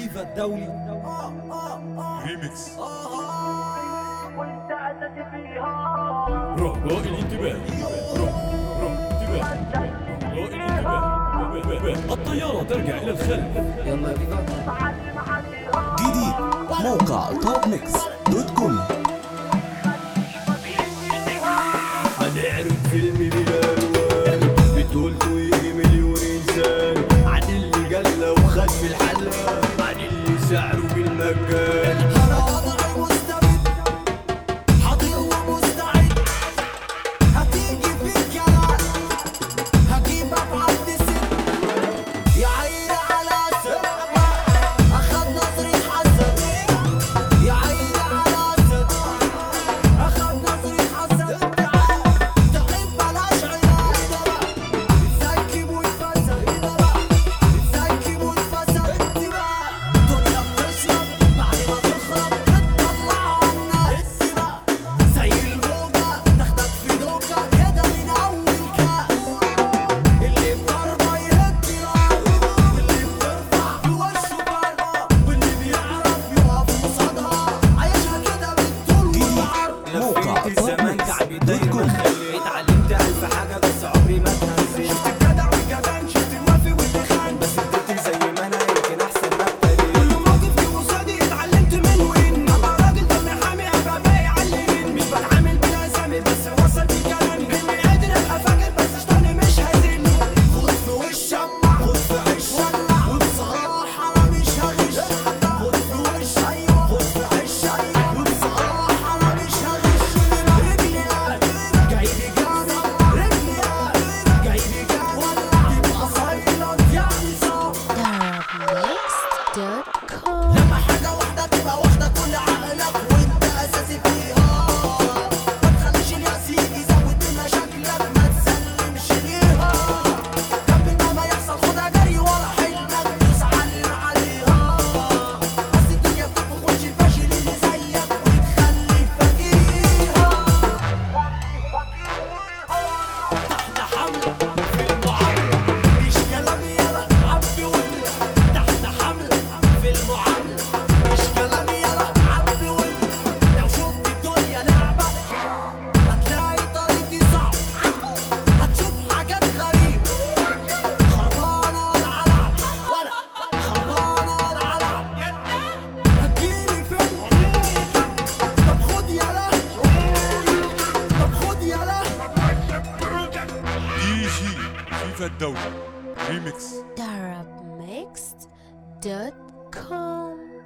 فيفا الدولي ريميكس وانت اساسي فيها رجاء الانتباه رجاء انتباه رجاء الانتباه الطيارة ترجع إلى الخلف يلا يا فيفا تعلم عليها جديد موقع توب ميكس دوت كوم هنعرض فيلم بالالوان بطولته يجي مليون انسان عن اللي جلى وخد في الحلقه عن اللي سعره بالمجان انا وضعي مستبد حاضر ومستعد هتيجي في الكلام هجيبك عبد ست يا عيني على سد اخد نظري حسد يا عيني على سد اخد نظري حسد تعب بلاش عيال اتسكب واتفسد اتسكب واتفسد دنيا بتشرب بعد ما تخرب بتطلع الناس زي الموجة تاخدك في دوكة كده من أول كاس اللي بضربة يهد راسه واللي بترفع في وشه بره واللي بيعرف يقف قصادها عايشها كده بالطول والعرض موقع توب الزمان ميكس كعبي دوت دايما كوم خلي اتعلمت ألف حاجة بس عمري ما اتهزيت شفت الجدع والجبان شفت الوافي واللي خان بس اديتك زي ما أنا يمكن أحسن ما ابتديت كل موقف جه قصادي اتعلمت منه ان ابقى راجل دم حامي ابقى بايع على اليمين مش بتعامل بلا اسامي بس وصل بكلامي اني قادر ابقى فاكر بس شطاني مش هزني خد في وش اما خد في عش ولع وبصراحه انا مش هغش خد في وش ايوه خد في عش ايوه وبصراحه انا مش هغش رجلي جاي لي جانا رجلي جاي لي جانا ولع تبقى صايلة يعني صعب Mixed.com لما حاجة واحدة تبقى واخدة كل عقلك وانت اساسي فيها ما تخليش الياس يجي يزود من مشاكلك ما تسلمش ليها قبل ما يحصل خدها جري ورا حلمك دوس علم عليها اصل الدنيا بتخش الفاشل اللي زيك وتخليك فقيرها تحت حملة في المعاملة مش كلامي يلا عبد ولا تحت حملة في المعاملة مش كلامي يلا عبد ولا لو شفت الدنيا لعبة هتلاقي طريقي صعب هتشوف حاجات غريبة خربانة العلم ولا خربانة العلم هتجيلي فين طب خد يلا طب خد يلا دي جي فيفا الدولي ريميكس Darab Mixed.com